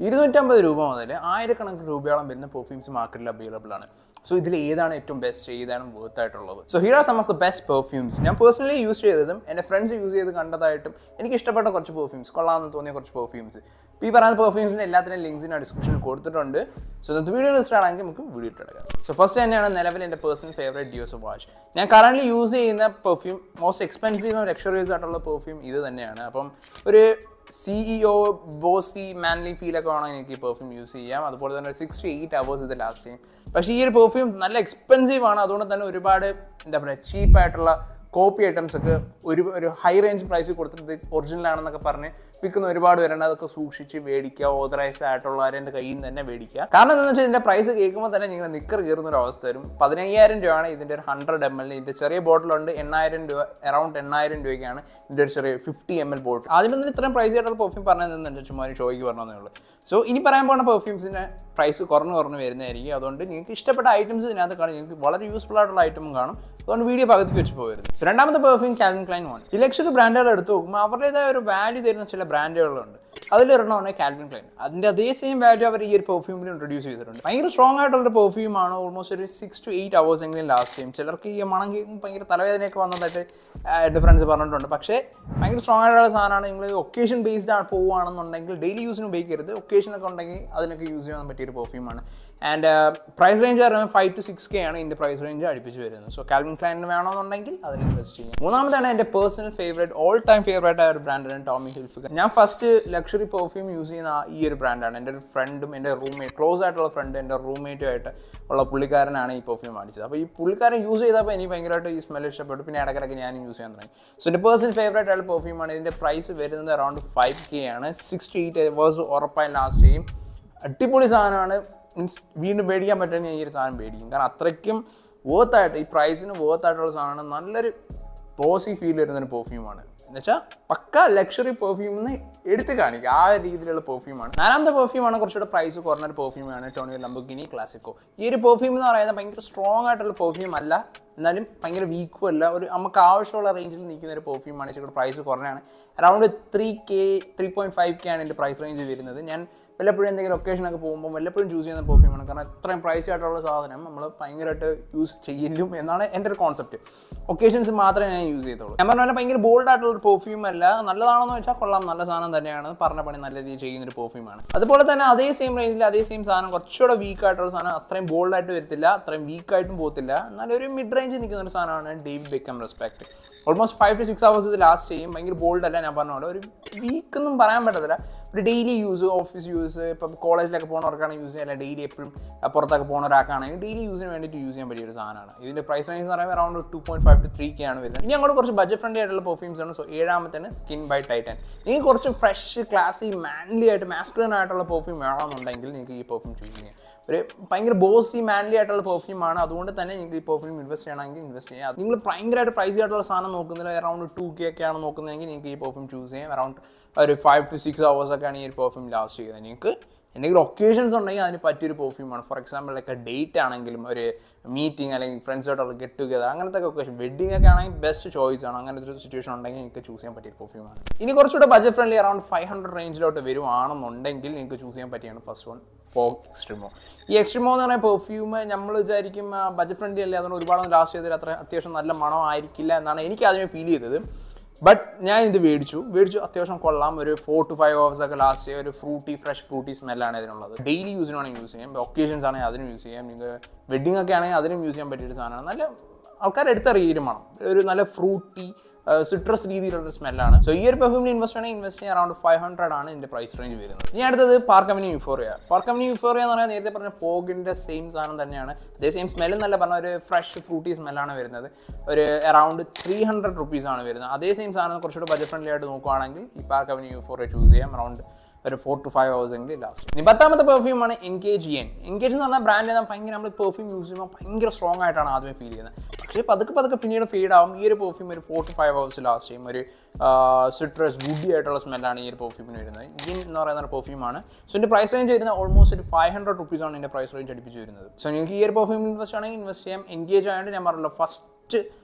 ഇരുന്നൂറ്റമ്പത് രൂപ മുതൽ ആയിരക്കണക്കിന് രൂപയോളം വരുന്ന പെർഫ്യൂംസ് മാർക്കറ്റിൽ അവൈലബിൾ ആണ് സോ ഇതിൽ ഏതാണ് ഏറ്റവും ബെസ്റ്റ് ഏതാണ് വർത്ത് ആയിട്ടുള്ളത് so here are some of the best perfumes ഞാൻ പേഴ്സണലി യൂസ് ചെയ്തതും എൻ്റെ ഫ്രണ്ട്സ് യൂസ് ചെയ്ത് കണ്ടതായിട്ടും എനിക്ക് ഇഷ്ടപ്പെട്ട കുറച്ച് പെർഫ്യൂംസ് കൊള്ളാമെന്ന് തോന്നിയ കുറച്ച് പെർഫ്യൂംസ് ഇപ്പോൾ ഈ പറയുന്ന പെർഫ്യൂംസിൻ്റെ എല്ലാത്തിനും ലിങ്ക്സ് ഞാൻ ഡിസ്ക്രിപ്ഷനിൽ കൊടുത്തിട്ടുണ്ട് സോ ഇന്നത്തെ വീഡിയോ ഇഷ്ടം ആണെങ്കിൽ നമുക്ക് വീഡിയോ ഇട്ടെടുക്കാം സോ ഫസ്റ്റ് തന്നെയാണ് നിലവിൽ എൻ്റെ പേഴ്സണൽ ഫേവറേറ്റ് ഡിയോസ് വാഷ് ഞാൻ കറന്റ് യൂസ് ചെയ്യുന്ന പെർഫ്യൂം മോസ്റ്റ് എക്സ്പെൻസീവ് ലക്ഷറീസ് ആയിട്ടുള്ള പെർഫ്യൂം ഇത് തന്നെയാണ് അപ്പം ഒരു സിഇഒ ബോസി മാൻലി ഫീലൊക്കെ വേണമെങ്കിൽ എനിക്ക് ഈ പെർഫ്യൂം യൂസ് ചെയ്യാം അതുപോലെ തന്നെ സിക്സ് ടു എയ്റ്റ് അവേഴ്സ് ഇത് ലാസ്റ്റ് ചെയ്യും പക്ഷേ ഈ ഒരു പെർഫ്യൂം നല്ല എക്സ്പെൻസീവ് ആണ് അതുകൊണ്ട് തന്നെ ഒരുപാട് എന്താ പറയുക ചീപ്പായിട്ടുള്ള കോപ്പി ഐറ്റംസ് ഒക്കെ ഒരു ഒരു ഹൈ റേഞ്ച് പ്രൈസിൽ കൊടുത്തിട്ട് ഒറിജിനൽ ആണെന്നൊക്കെ പറഞ്ഞ് വിൽക്കുന്ന ഒരുപാട് പേരുണ്ട് അതൊക്കെ സൂക്ഷിച്ച് മേടിക്കുക ഓതറൈസ് ആയിട്ടുള്ളവരെ കയ്യിൽ നിന്ന് തന്നെ മേടിക്കുക കാരണം എന്താണെന്ന് വെച്ചാൽ ഇതിന്റെ പ്രൈസ് കേൾക്കുമ്പോൾ തന്നെ നിങ്ങൾ നിക്കർ കയറുന്ന ഒരു അവസ്ഥ വരും പതിനയ്യായിരം രൂപയാണ് ഇതിന്റെ ഒരു ഹൺഡ്രഡ് എം എൽ ഇതിന്റെ ചെറിയ ബോട്ടിലുണ്ട് എണ്ണായിരം രൂപ അറൗണ്ട് എണ്ണായിരം രൂപയ്ക്കാണ് ഇതിന്റെ ഒരു ചെറിയ ഫിഫ്റ്റി എം എൽ ബോട്ടിൽ ആദ്യം തന്നെ ഇത്രയും പ്രൈസ് ആയിട്ടുള്ള പെർഫ്യൂം പറഞ്ഞതെന്ന് ചുമ്മാ ഒരു ഷോയ്ക്ക് പറഞ്ഞതേ ഉള്ളൂ സോ ഇനി പറയാൻ പോകുന്ന പെർഫ്യൂംസിന്റെ പ്രൈസ് കുറഞ്ഞു കുറഞ്ഞു വരുന്നതായിരിക്കും അതുകൊണ്ട് നിങ്ങൾക്ക് ഇഷ്ടപ്പെട്ട ഐറ്റംസ് ഇതിനകത്ത് കാണും നിങ്ങൾക്ക് വളരെ യൂസ്ഫുൾ ആയിട്ടുള്ള ഐറ്റം കാണും അതുകൊണ്ട് വീഡിയോ പകുതിക്ക് വെച്ച് പോകരുത് സോ രണ്ടാമത്തെ പെർഫ്യൂം കാൽവിൻ ക്ലൈൻ വൺ ഈ ലക്ഷറി ബ്രാൻഡുകൾ എടുത്ത് നോക്കുമ്പോൾ അവരുടേതായ ഒരു വാല്യൂ തരുന്ന ചില ബ്രാൻഡുകളുണ്ട് അതിലൊരെണ്ണമാണ് കാൽവിൻ ക്ലൈൻ അതിന്റെ അതേ സെയിം വാല്യൂ അവർ ഈ ഒരു പെർഫ്യൂമിൽ ഇൻട്രൊഡ്യൂസ് ചെയ്തിട്ടുണ്ട് ഭയങ്കര സ്ട്രോങ് ആയിട്ടുള്ള പെർഫ്യൂം ആണ് ഓൾമോസ്റ്റ് ഒരു സിക്സ് ടു എയ്റ്റ് അവേഴ്സ് എങ്കിലും ലാസ്റ്റ് ചെയ്യും ചിലർക്ക് ഈ മണം കേൾക്കുമ്പോൾ ഭയങ്കര തലവേദനയൊക്കെ വന്നതായിട്ട് എൻ്റെ ഫ്രണ്ട്സ് പറഞ്ഞിട്ടുണ്ട് പക്ഷേ ഭയങ്കര സ്ട്രോങ് ആയിട്ടുള്ള സാധനമാണ് നിങ്ങൾ ഒക്കേഷൻ ബേസ്ഡ് ആണ് പോവുകയാണെന്നുണ്ടെങ്കിൽ ഡെയിലി യൂസിന് ഉപയോഗിക്കരുത് ഒക്കേഷനൊക്കെ ഉണ്ടെങ്കിൽ അതിനൊക്കെ യൂസ് ചെയ്യാൻ പറ്റിയൊരു പെർഫ്യൂമാണ് ആൻഡ് പ്രൈസ് റേഞ്ച് പറയുന്നത് ഫൈവ് ടു സിക്സ് കെ ആണ് ഇതിൻ്റെ പ്രൈസ് റേഞ്ച് അടുപ്പിച്ച് വരുന്നത് സോ കാൽവിൻ ക്ലൈനിന് വേണമെന്നുണ്ടെങ്കിൽ അതിൽ ഇൻവെസ്റ്റ് ചെയ്യും മൂന്നാമതാണ് എൻ്റെ personal favourite all time favourite ആയ ഒരു ബ്രാൻഡാണ് ടോമി ഹിൽഫിഗർ ഞാൻ ഫസ്റ്റ് ലക്ഷറി പെർഫ്യൂം യൂസ് ചെയ്യുന്ന ആ ഈ ഒരു ബ്രാൻഡാണ് എൻ്റെ ഒരു ഫ്രണ്ടും എൻ്റെ റൂംമേറ്റ് ക്ലോസ് ആയിട്ടുള്ള ഫ്രണ്ട് എൻ്റെ റൂംമേറ്റും ആയിട്ട് ഉള്ള പുള്ളിക്കാരനാണ് ഈ പെർഫ്യൂം അടിച്ചത് അപ്പോൾ ഈ പുള്ളിക്കാരൻ യൂസ് ചെയ്തപ്പോൾ എനിക്ക് ഭയങ്കരമായിട്ട് ഈ സ്മെൽ ഇഷ്ടപ്പെട്ടു പിന്നെ ഇടയ്ക്കിടയ്ക്ക് ഞാൻ യൂസ് ചെയ്യാൻ തുടങ്ങി സോ എൻ്റെ പേഴ്സണൽ ഫേവറേറ്റ് ആയിട്ടുള്ള പെർഫ്യൂമാണ് ഇതിൻ്റെ പ്രൈസ് വരുന്നത് അറൗണ്ട് ഫൈവ് കെ ആണ് സിക്സ്റ്റി എയ്റ്റ് അവേഴ്സ് ഉറപ്പായും ലാസ്റ്റ് ചെയ്യും അടിപൊളി സാധനമാണ് മീൻസ് വീണ്ടും മേടിക്കാൻ പറ്റുമെങ്കിൽ ഞാൻ ഈ ഒരു സാധനം മേടിക്കും കാരണം അത്രയ്ക്കും വേർത്തായിട്ട് ഈ പ്രൈസിന് വേർത്തായിട്ടുള്ള സാധനമാണ് നല്ലൊരു ബോസി ഫീൽ വരുന്നൊരു പെർഫ്യൂമാണ് എന്നുവെച്ചാൽ പക്ക ലക്ഷറി പെർഫ്യൂം എന്ന് എടുത്ത് കാണിക്കുക ആ രീതിയിലുള്ള പെർഫ്യൂമാണ് നാലാമത്തെ പെർഫ്യൂമാണ് കുറച്ചുകൂടെ പ്രൈസ് കുറഞ്ഞൊരു പെർഫ്യൂമാണ് ടോണിയോ ലംബോഗിനി ക്ലാസിക്കോ ഈ ഒരു പെർഫ്യൂം എന്ന് പറയുന്നത് ഭയങ്കര സ്ട്രോങ് ആയിട്ടുള്ള പെർഫ്യൂം അല്ല എന്നാലും ഭയങ്കര വീക്കും അല്ല ഒരു നമുക്ക് ആവശ്യമുള്ള റേഞ്ചിൽ നിൽക്കുന്ന ഒരു പെർഫ്യൂമാണ് ഇച്ചിരി പ്രൈസ് കുറഞ്ഞാണ് around three K three point five K ആണ് എൻ്റെ പ്രൈസ് റേഞ്ച് വരുന്നത് ഞാൻ വല്ലപ്പോഴും എന്തെങ്കിലും ഒക്കേഷനൊക്കെ പോകുമ്പോൾ വല്ലപ്പോഴും ചൂസ് ചെയ്യുന്ന പെർഫ്യൂമാണ് കാരണം ഇത്രയും പ്രൈസ് ആയിട്ടുള്ള സാധനം നമ്മൾ ഭയങ്കരമായിട്ട് യൂസ് ചെയ്യില്ലും എന്നാണ് എൻ്റെ ഒരു കോൺസെപ്റ്റ് ഒക്കേഷൻസ് മാത്രമേ ഞാൻ യൂസ് ചെയ്തോളൂ ഞാൻ പറഞ്ഞ പോലെ ഭയങ്കര ബോൾഡ് ആയിട്ടുള്ള ഒരു പെർഫ്യൂം അല്ല നല്ലതാണെന്ന് വെച്ചാൽ കൊള്ളാം നല്ല സാധനം തന്നെയാണ് പറഞ്ഞ പണി നല്ല രീതിയിൽ ചെയ്യുന്ന ഒരു പെർഫ്യൂമാണ് അതുപോലെ തന്നെ അതേ സെയിം റേഞ്ചിൽ അതേ സെയിം സാധനം കുറച്ചുകൂടെ വീക്ക് ആയിട്ടുള്ള സാധനം അത്രയും ബോൾഡ് ആയിട്ട് വരത്തില്ല അത്രയും വീക്ക് ആയിട്ടും പോകത്തില്ല എന്നാലും ഒരു മിഡ് റേഞ്ചിൽ നിൽക്കുന്ന ഒരു സാധനമാണ് David Beckham respect almost five to six hours ഇത് ലാസ്റ്റ് ചെയ്യും ഭയങ്കര ബോൾഡ് അല്ല ഞാൻ പറഞ്ഞ പോലെ ഒരു വീക്ക് ഒന്നും പറയാൻ പറ്റത്തില്ല ഒരു ഡെയിലി യൂസ് ഓഫീസ് യൂസ് ഇപ്പം കോളേജിലൊക്കെ പോകുന്നവർക്കാണ് യൂസ് ചെയ്യാൻ ഡെയിലി എപ്പോഴും പുറത്തൊക്കെ പോകുന്ന ഒരാൾക്കാണെങ്കിൽ ഡെയിലി യൂസിന് വേണ്ടിയിട്ട് യൂസ് ചെയ്യാൻ പറ്റിയ ഒരു സാധനമാണ് ഇതിൻ്റെ പ്രൈസ് റേഞ്ച് എന്ന് പറയുമ്പോൾ around two point five to three K ആണ് വരുന്നത് ഇനി അങ്ങോട്ട് കുറച്ച് ബഡ്ജറ്റ് ഫ്രണ്ട്ലി ആയിട്ടുള്ള പെർഫ്യൂംസ് ആണ് സോ ഏഴാമത്തേന് സ്കിൻ ബൈ ടൈറ്റൻ നിങ്ങൾക്ക് കുറച്ച് ഫ്രഷ് ക്ലാസി മാൻലി ആയിട്ട് മാസ്കുലൻ ആയിട്ടുള്ള പെർഫ്യൂം വേണമെന്നുണ്ടെങ്കിൽ നിങ്ങൾക്ക് ഈ പെർഫ്യൂം ചൂസ് ചെയ്യാം ഒരു ഭയങ്കര ബോസി മാൻലി ആയിട്ടുള്ള പെർഫ്യൂം ആണ് അതുകൊണ്ട് തന്നെ നിങ്ങൾക്ക് ഈ പെർഫ്യൂം ഇൻവെസ്റ്റ് ചെയ്യണമെങ്കിൽ ഇൻവെസ്റ്റ് ചെയ്യാം നിങ്ങൾ ഭയങ്കരമായിട്ട് പ്രൈസ് ആയിട്ടുള്ള സാധനം നോക്കുന്നില്ല അറൗണ്ട് ടു കെ ഒക്കെ ആണ് നോക്കുന്നതെങ്കിൽ നിങ്ങൾക്ക് ഈ പെർഫ്യൂം ചൂസ് ചെയ്യാം അറൗണ്ട് ഒരു ഫൈവ് ടു സിക്സ് അവേഴ്സ് ഒക്കെയാണ് ഈ ഒരു പെർഫ്യൂം ലാസ്റ്റ് ചെയ്യുന്നത് നിങ്ങൾക്ക് എന്തെങ്കിലും ഒക്കേഷൻസ് ഉണ്ടെങ്കിൽ അതിന് പറ്റിയൊരു പെർഫ്യൂമാണ് ഫോർ എക്സാമ്പിൾ ലൈക്ക് ഡേറ്റ് ആണെങ്കിലും ഒരു മീറ്റിംഗ് അല്ലെങ്കിൽ ഫ്രണ്ട്സായിട്ടുള്ള ഗെറ്റ് ടുഗദർ അങ്ങനത്തെ ഒക്കെ ഒക്കേഷൻ വെഡിങ് ഒക്കെ ആണെങ്കിൽ ബെസ്റ്റ് ചോയ്സ് ആണ് അങ്ങനത്തെ ഒരു സിറ്റുവേഷൻ ഉണ്ടെങ്കിൽ നിങ്ങൾക്ക് ചൂസ് ചെയ്യാൻ പറ്റിയ പെർഫ്യൂമാണ് ഇനി കുറച്ചുകൂടെ budget friendly around five hundred റേഞ്ചിലോട്ട് വരുവാണെന്നുണ്ടെങ്കിൽ നിങ്ങൾക്ക് ചൂസ് ചെയ്യാൻ പറ്റിയാണ് ഫസ്റ്റ് വൺ ഫോഗ് എക്സ്ട്രീമോ ഈ എക്സ്ട്രീമോ എന്ന് പറയുന്ന പെർഫ്യൂം നമ്മൾ വിചാരിക്കും ബഡ്ജറ്റ് ഫ്രണ്ട്ലി അല്ലേ അതുകൊണ്ട് ഒരുപാടൊന്നും ലാസ്റ്റ് ചെയ്തതിൽ അത്ര അത്യാവശ്യം നല്ല മണം ആയിരിക്കില്ല എന്നാണ് എനിക്ക് ആദ്യമേ ഫീൽ ചെയ്തത് ബട്ട് ഞാൻ ഇത് മേടിച്ചു മേടിച്ചു അത്യാവശ്യം കൊള്ളാം ഒരു ഫോർ ടു ഫൈവ് അവേഴ്സ് ഒക്കെ ലാസ്റ്റ് ചെയ്യാം ഒരു ഫ്രൂട്ടി ഫ്രഷ് ഫ്രൂട്ടി സ്മെല്ലാണ് ഇതിനുള്ളത് ഡെയിലി യൂസിന് വേണമെങ്കിൽ യൂസ് ചെയ്യാം ഒക്കേഷൻസ് ആണെങ്കിൽ അതിനും യൂസ് ചെയ്യാം നിങ്ങൾ വെഡിങ് ഒക്കെ ആണെങ്കിൽ അതിനും യൂസ് ചെയ്യാൻ പറ്റിയൊരു സാധനമാണ് നല്ല ആൾക്കാർ എടുത്തറിയും വേണം ഒരു നല്ല ഫ്രൂട്ടി സിട്രസ് രീതിയിലുള്ള സ്മെല്ലാണ് സോ ഈ ഒരു പെർഫ്യൂമിന് ഇൻവെസ്റ്റ് ചെയ്യണമെങ്കിൽ ഇൻവെസ്റ്റ് ചെയ്യാൻ അറൗണ്ട് ഫൈവ് ഹൺഡ്രഡ് ആണ് ഇതിന്റെ പ്രൈസ് റേഞ്ച് വരുന്നത് ഇനി അടുത്തത് Park Avenue Euphoria Park Avenue Euphoria എന്ന് പറയുന്നത് നേരത്തെ പറഞ്ഞ ഫോഗിന്റെ സെയിം സാധനം തന്നെയാണ് അതേ സെയിം സ്മെല്ലും നല്ല പറഞ്ഞ ഒരു ഫ്രഷ് ഫ്രൂട്ടി സ്മെല്ലാണ് വരുന്നത് ഒരു അറൗണ്ട് ത്രീ ഹൺഡ്രഡ് റുപ്പീസ് ആണ് വരുന്നത് അതേ സെയിം സാധനം കുറച്ചുകൂടെ ബജറ്റ് ഫ്രണ്ട്ലി ആയിട്ട് നോക്കുവാണെങ്കിൽ ഈ പാർക്ക് അവന്യൂ യൂഫോറിയ ചൂസ് ചെയ്യാം അറൗണ്ട് ഒരു ഫോർ ടു ഫൈവ് ഹവേഴ്സ് എങ്കിലും ലാസ്റ്റ് ഇനി പത്താമത്തെ പെർഫ്യൂമാണ് എൻഗേജ് ചെയ്യാൻ എൻഗേജ് എന്ന് പറഞ്ഞാൽ ബ്രാൻഡ് ഭയങ്കര നമ്മൾ പെർഫ്യൂം യൂസ് ചെയ്യുമ്പോൾ ഭയങ്കര സ്ട്രോങ് ആയിട്ടാണ് ആദ്യമേ ഫീൽ ചെയ്യുന്നത് പക്ഷേ പതുക്കെ പതുക്കെ പിന്നീട് ഫീഡ് ആവും ഈ ഒരു പെർഫ്യൂം ഒരു four to five hours last ചെയ്യും ഒരു സിട്രസ് വുഡി ആയിട്ടുള്ള സ്മെല്ലാണ് ഈ ഒരു പെർഫ്യൂമിന് വരുന്നത് ഇൻ എന്ന് പറയുന്ന പെർഫ്യൂമാണ് സോ ഇതിൻ്റെ പ്രൈസ് റേഞ്ച് വരുന്നത് ഓൾമോസ്റ്റ് ഒരു ഫൈവ് ഹൺഡ്രഡ് റുപ്പീസ് ആണ് ഇതിൻ്റെ പ്രൈസ് റേഞ്ച് അടുപ്പിച്ച് വരുന്നത് സോ നിങ്ങൾക്ക് ഈ ഒരു പെർഫ്യൂം ഇൻവെസ്റ്റ് ആണെങ്കിൽ ഇൻവെസ്റ്റ് ചെയ്യാം എൻഗേജ് ആയതുകൊണ്ട് ഞാൻ പറഞ്ഞല്ലോ ഫസ്റ്റ്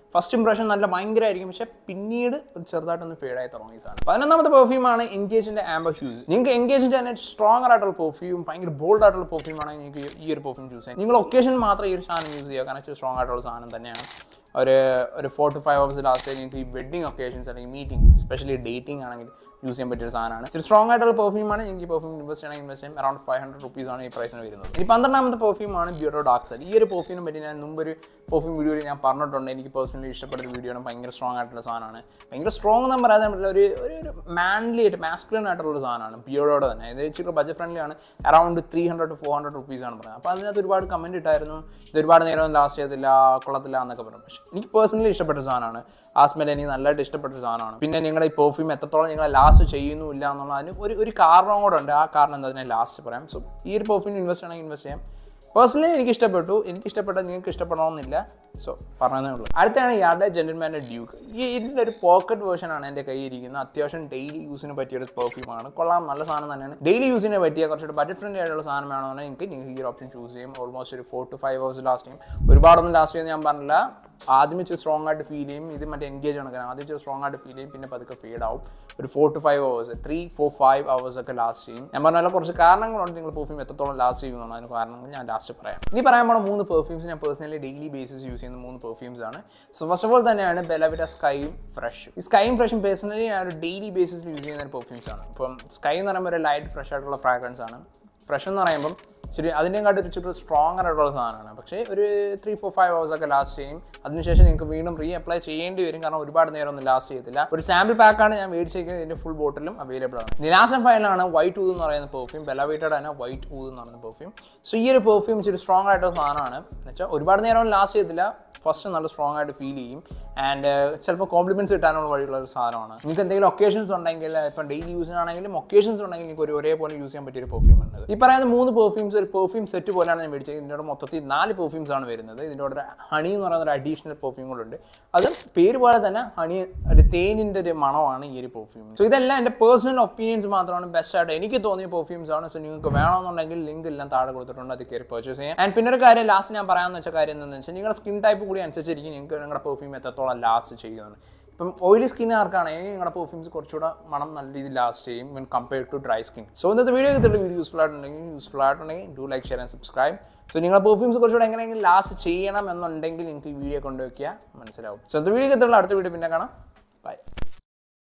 ഫസ്റ്റ് ഇംപ്രഷൻ നല്ല ഭയങ്കരമായിരിക്കും പക്ഷെ പിന്നീട് ഒരു ചെറുതായിട്ടൊന്ന് ഫേഡായി തുടങ്ങി ഈ സാധനം പതിനൊന്നാമത്തെ പെർഫ്യൂമാണ് എൻഗേജിന്റെ ആംബർ ഹ്യൂസ് നിങ്ങൾക്ക് എൻഗേജിന്റെ തന്നെ സ്ട്രോങ്ങർ ആയിട്ടുള്ള പെർഫ്യൂം ഭയങ്കര ബോൾഡ് ആയിട്ടുള്ള പെർഫ്യൂം ആണെങ്കിൽ നിങ്ങൾക്ക് ഈ ഒരു പെർഫ്യൂം യൂസ് ചെയ്യാം നിങ്ങൾ ഒക്കേഷൻ മാത്രം ഈ ഒരു സാധനം യൂസ് ചെയ്യുക കാരണം സ്ട്രോങ് ആയിട്ടുള്ള സാധനം തന്നെയാണ് ഒരു ഒരു four to five hours last നിങ്ങൾക്ക് ഈ വെഡിങ് ഒക്കേഷൻസ് അല്ലെങ്കിൽ മീറ്റിംഗ് സ്പെഷ്യലി ഡേറ്റിംഗ് ആണെങ്കിൽ യൂസ് ചെയ്യാൻ പറ്റിയ ഒരു സാധനമാണ് ഇച്ചിരി സ്ട്രോങ് ആയിട്ടുള്ള പെർഫ്യൂമാണ് എനിക്ക് ഈ പെർഫ്യൂം ഇൻവെസ്റ്റ് ചെയ്യണമെങ്കിൽ ഇൻവെസ്റ്റ് ചെയ്യാം അറൗണ്ട് ഫൈവ് ഹൺഡ്രഡ് റുപ്പീസ് ആണ് ഈ പ്രൈസിന് വരുന്നത് ഇനി പന്ത്രണ്ടാമത്തെ പെർഫ്യൂമാണ് ബ്യൂറോ ഡാർക്ക് സെൽ ഈ ഒരു പെർഫ്യൂമിനെ പറ്റി ഞാൻ മുമ്പൊരു പെർഫ്യൂം വീഡിയോയിൽ ഞാൻ പറഞ്ഞിട്ടുണ്ട് എനിക്ക് പേഴ്സണലി ഇഷ്ടപ്പെട്ട ഒരു വീഡിയോ ആണ് ഭയങ്കര സ്ട്രോങ് ആയിട്ടുള്ള സാധനമാണ് ഭയങ്കര സ്ട്രോങ് എന്ന് പറയാൻ പറ്റില്ല ഒരു ഒരു ഒരു മാൻലി ആയിട്ട് മാസ്കുലൻ ആയിട്ടുള്ള ഒരു സാധനമാണ് ബിയോഡോടെ തന്നെ ഇത് ഇച്ചിരി ബജറ്റ് ഫ്രണ്ട്ലി ആണ് around three hundred to four hundred rupees ആണ് പറയുന്നത് അപ്പോൾ അതിനകത്ത് ഒരുപാട് കമൻറ്റ് ഇട്ടായിരുന്നു ഇത് ഒരുപാട് നേരം ലാസ്റ്റ് ചെയ്തില്ല കൊള്ളത്തില്ല എന്നൊക്കെ പറഞ്ഞു പക്ഷേ എനിക്ക് പേഴ്സണലി ഇഷ്ടപ്പെട്ട സാധനമാണ് ആ സ്മെൽ എനിക്ക് നല്ലതായിട്ട് ഇഷ്ടപ്പെട്ട ഒരു സാധനമാണ് പിന്നെ നിങ്ങളുടെ ഈ പെർഫ്യൂം എത്രത്തോളം നിങ്ങൾ ലാസ്റ്റ് ചെയ്യുന്നില്ല എന്നുള്ളതിന് ഒരു ഒരു കാരണം കൂടെ ഉണ്ട് ആ കാരണം എന്താ അതിനെ ലാസ്റ്റ് പറയാം സോ ഈ ഒരു പെർഫ്യൂം ഇൻവെസ്റ്റ് ചെയ്യണമെങ്കിൽ ഇൻവെസ്റ്റ് ചെയ്യാം പേഴ്സണലി എനിക്ക് ഇഷ്ടപ്പെട്ടു എനിക്ക് ഇഷ്ടപ്പെട്ടത് നിങ്ങൾക്ക് ഇഷ്ടപ്പെടണമെന്നില്ല സോ പറഞ്ഞതേ ഉള്ളൂ അടുത്താണ് യാദ ജെന്റിൽമാൻ്റെ ഡ്യൂക്ക് ഈ ഇതിൻ്റെ ഒരു പോക്കറ്റ് വേർഷൻ ആണ് എൻ്റെ കയ്യിൽ ഇരിക്കുന്നത് അത്യാവശ്യം ഡെയിലി യൂസിന് പറ്റിയ ഒരു പെർഫ്യൂമാണ് കൊള്ളാം നല്ല സാധനം തന്നെയാണ് ഡെയിലി യൂസിന് പറ്റിയ കുറച്ചുകൂടി ബഡ്ജറ്റ് ഫ്രണ്ട്ലി ആയിട്ടുള്ള സാധനം വേണമെന്നുണ്ടെങ്കിൽ നിങ്ങൾക്ക് നിങ്ങൾക്ക് ഈ ഒരു ഓപ്ഷൻ ചൂസ് ചെയ്യും ഓൾമോസ്റ്റ് ഒരു four to five hours last ചെയ്യും ഒരുപാടൊന്നും ലാസ്റ്റ് ചെയ്യുന്ന ഞാൻ പറഞ്ഞില്ല ആദ്യം ഇച്ചിരി സ്ട്രോങ് ആയിട്ട് ഫീൽ ചെയ്യും ഇത് മറ്റേ എൻഗേജ് കണക്കാണ് ആദ്യം ഇച്ചിരി സ്ട്രോങ് ആയിട്ട് ഫീൽ ചെയ്യും പിന്നെ പതുക്കെ ഫീഡ് ആവും ഒരു four to five hours three four five hours ഒക്കെ ലാസ്റ്റ് ചെയ്യും ഞാൻ പറഞ്ഞ കുറച്ച് കാരണങ്ങളുണ്ട് നിങ്ങൾ പെർഫ്യൂം എത്രത്തോളം ലാസ്റ്റ് ചെയ്യുമെന്നാണ് അതിന് കാരണങ്ങൾ ഞാൻ ലാസ്റ്റ് പറയാം ഇനി പറയാൻ പോണ മൂന്ന് പെർഫ്യൂംസ് ഞാൻ പേഴ്സണലി ഡെയിലി ബേസിസ് യൂസ് ചെയ്യുന്ന മൂന്ന് പെർഫ്യൂംസ് ആണ് സോ ഫസ്റ്റ് ഓഫ് ഓൾ തന്നെയാണ് ബെലവിറ്റ സ്കൈയും ഫ്രഷ് ഈ സ്കൈയും ഫ്രഷും പേഴ്സണലി ഞാൻ ഒരു ഡെയിലി ബേസിസിൽ യൂസ് ചെയ്യുന്ന ഒരു പെർഫ്യൂംസ് ആണ് ഇപ്പം സ്കൈ എന്ന് പറയുമ്പോൾ ഒരു ലൈറ്റ് ഫ്രഷ് ആയിട്ടുള്ള ഫ്രാഗ്രൻസ് ആണ് ഫ്രഷ് എന്ന് പറയുമ്പം ഇച്ചിരി അതിൻ്റെയും കാട്ടി ഇച്ചിരി സ്ട്രോങ്ങർ ആയിട്ടുള്ള സാധനമാണ് പക്ഷേ ഒരു ത്രീ ഫോർ ഫൈവ് ഹവേഴ്സ് ഒക്കെ ലാസ്റ്റ് ചെയ്യും അതിനുശേഷം നിങ്ങൾക്ക് വീണ്ടും റീ അപ്ലൈ ചെയ്യേണ്ടി വരും കാരണം ഒരുപാട് നേരം ഒന്നും ലാസ്റ്റ് ചെയ്യത്തില്ല ഒരു സാമ്പിൾ പാക്കാണ് ഞാൻ മേടിച്ചിരിക്കുന്നത് ഇതിൻ്റെ ഫുൾ ബോട്ടിലും അവൈലബിൾ ആണ് നിലാശം ഫയലാണ് വൈറ്റ് ഊത് എന്ന് പറയുന്ന പെർഫ്യൂം ബെലവേറ്റഡ് ആണ് വൈറ്റ് ഊത് എന്ന് പറയുന്ന പെർഫ്യൂം സോ ഈ ഒരു പെർഫ്യൂം ഇച്ചിരി സ്ട്രോങ് ആയിട്ടുള്ള സാധനമാണ് എന്ന് വെച്ചാൽ ഒരുപാട് നേരം ലാസ്റ്റ് ചെയ്യത്തില്ല ഫസ്റ്റ് നല്ല സ്ട്രോങ് ആയിട്ട് ഫീൽ ചെയ്യും ആൻഡ് ചിലപ്പോൾ കോംപ്ലിമെൻറ്റ്സ് കിട്ടാനുള്ള വഴിയുള്ള ഒരു സാധനമാണ് നിങ്ങൾക്ക് എന്തെങ്കിലും ഒക്കേഷൻസ് ഉണ്ടെങ്കിൽ ഇപ്പം ഡെയിലി യൂസിനാണെങ്കിലും ഒക്കേഷൻസ് ഉണ്ടെങ്കിൽ നിങ്ങൾക്ക് ഒരു ഒരേപോലെ യൂസ് ചെയ്യാൻ പറ്റിയ ഒരു പെർഫ്യൂം ഉണ്ട് ഈ പറയുന്ന മൂന്ന് പെർഫ്യൂംസ് ഒരു പെർഫ്യൂം സെറ്റ് പോലെയാണ് ഞാൻ മേടിച്ചത് ഇതിൻ്റെ കൂടെ മൊത്തത്തിൽ നാല് പെർഫ്യൂംസ് ആണ് വരുന്നത് ഇതിൻ്റെ കൂടെ ഹണി എന്ന് പറയുന്ന ഒരു അഡീഷണൽ പെർഫ്യൂം കൂടെ ഉണ്ട് അതും പേര് പോലെ തന്നെ ഹണി ഒരു തേനിൻ്റെ ഒരു മണമാണ് ഈ ഒരു പെർഫ്യൂം സോ ഇതെല്ലാം എൻ്റെ പേഴ്സണൽ ഒപ്പീനിയൻസ് മാത്രമാണ് ബെസ്റ്റ് ആയിട്ട് എനിക്ക് തോന്നിയ പെർഫ്യൂംസ് ആണ് സോ നിങ്ങൾക്ക് വേണമെന്നുണ്ടെങ്കിൽ ലിങ്ക് എല്ലാം താഴെ കൊടുത്തിട്ടുണ്ട് അത് കയറി പർച്ചേസ് ചെയ്യാം ആൻഡ് പിന്നെ ഒരു കാര്യം ലാസ്റ്റ് ഞാൻ പറയാമെന്ന് വെച്ച കാര്യം എന്താണെന്ന് വെച്ചാൽ നിങ്ങളുടെ സ്കിൻ ടൈപ്പ് കൂടി അനുസരിച്ചിരിക്കും നിങ്ങൾക്ക് നിങ്ങളുടെ പെർഫ്യൂം എത്രത്തോളം ലാസ്റ്റ് ചെയ്യുന്നത് ഇപ്പം ഓയിലി സ്കിൻ ആർക്കാണെങ്കിൽ നിങ്ങളുടെ പെർഫ്യൂംസ് കുറച്ചുകൂടെ മണം നല്ല രീതിയിൽ ലാസ്റ്റ് ചെയ്യും when compare to dry skin so ഇന്നത്തെ വീഡിയോ കിട്ടുന്ന വീഡിയോ യൂസ്ഫുൾ ആയിട്ടുണ്ടെങ്കിൽ യൂസ്ഫുൾ ആയിട്ടുണ്ടെങ്കിൽ do like share and subscribe so നിങ്ങളുടെ പെർഫ്യൂംസ് കുറച്ചുകൂടെ എങ്ങനെയെങ്കിലും ലാസ്റ്റ് ചെയ്യണം എന്നുണ്ടെങ്കിൽ നിങ്ങൾക്ക് ഈ വീഡിയോ കൊണ്ടുവയ്ക്കുക മനസ്സിലാവും സോ ഇന്നത്തെ വീഡിയോ കിട്ടുള്ള അടുത്ത വീഡിയോ പിന്നെ കാണാം ബൈ